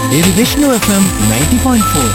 ఇది Vishnu FM ninety point four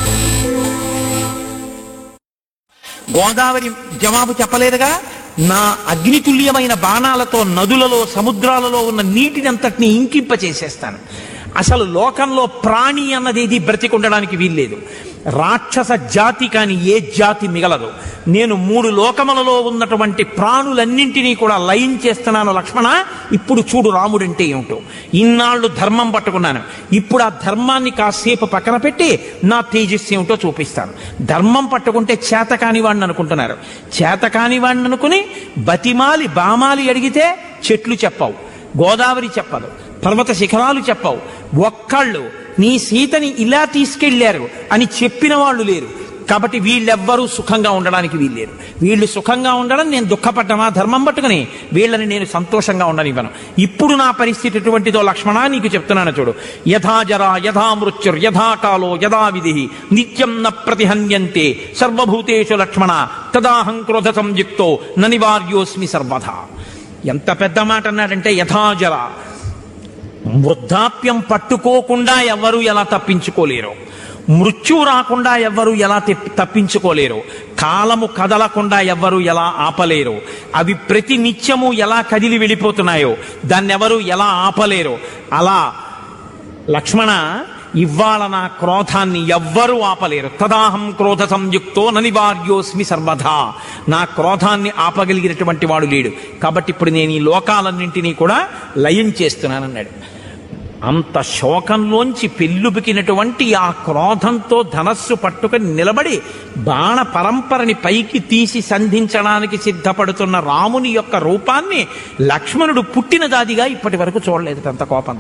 Godavari జవాబు చెప్పలేదుగా నా అగ్నితుల్యమైన బాణాలతో నదులలో సముద్రాలలో ఉన్న నీటిని అంతటిని ఇంకింప చేసేస్తాను అసలు లోకంలో ప్రాణి అన్నది ఏది బ్రతికుండడానికి వీల్లేదు రాక్షస జాతి కాని ఏ జాతి మిగలదు నేను మూడు లోకములలో ఉన్నటువంటి ప్రాణులన్నింటినీ కూడా లయం చేస్తున్నాను లక్ష్మణ ఇప్పుడు చూడు రాముడంటే ఏమిటో ఇన్నాళ్ళు ధర్మం పట్టుకున్నాను ఇప్పుడు ఆ ధర్మాన్ని కాసేపు పక్కన పెట్టి నా తేజస్సు ఏమిటో చూపిస్తాను ధర్మం పట్టుకుంటే చేతకాని వాడిని అనుకుంటున్నారు చేతకాని వాడిని అనుకుని బతిమాలి బామాలి అడిగితే చెట్లు చెప్పవు గోదావరి చెప్పదు పర్వత శిఖరాలు చెప్పవు ఒక్కళ్ళు నీ సీతని ఇలా తీసుకెళ్లారు అని చెప్పిన వాళ్ళు లేరు కాబట్టి వీళ్ళెవ్వరూ సుఖంగా ఉండడానికి వీల్లేరు వీళ్ళు సుఖంగా ఉండడం నేను దుఃఖపడ్డమా ధర్మం పట్టుకుని వీళ్ళని నేను సంతోషంగా ఉండనివ్వను ఇప్పుడు నా పరిస్థితి ఎటువంటిదో లక్ష్మణ నీకు చెప్తున్నాను చూడు యథా జరా యథా మృత్యుర్ యథా కాలో యథా విధి నిత్యం న ప్రతిహన్యంతే సర్వభూతేషు లక్ష్మణ తదాహం క్రోధ సంయుక్తో న నివార్యోస్మి సర్వథా ఎంత పెద్ద మాట అన్నాడంటే యథాజర వృద్ధాప్యం పట్టుకోకుండా ఎవరు ఎలా తప్పించుకోలేరు మృత్యు రాకుండా ఎవ్వరు ఎలా తెప్- తప్పించుకోలేరు కాలము కదలకుండా ఎవ్వరు ఎలా ఆపలేరు అవి ప్రతి నిత్యము ఎలా కదిలి వెళ్ళిపోతున్నాయో దాన్నెవరు ఎలా ఆపలేరు అలా లక్ష్మణ ఇవాళ నా క్రోధాన్ని ఎవ్వరూ ఆపలేరు తదాహం క్రోధ సంయుక్తో ననివార్యోస్మి సర్వధా నా క్రోధాన్ని ఆపగలిగినటువంటి వాడు లేడు కాబట్టి ఇప్పుడు నేను ఈ లోకాలన్నింటినీ కూడా లయం చేస్తున్నానన్నాడు అంత శోకంలోంచి పెళ్ళుబికినటువంటి ఆ క్రోధంతో ధనస్సు పట్టుకొని నిలబడి బాణ పరంపరని పైకి తీసి సంధించడానికి సిద్ధపడుతున్న రాముని యొక్క రూపాన్ని లక్ష్మణుడు పుట్టిన దాదిగా ఇప్పటి వరకు చూడలేదు అంత కోపంతో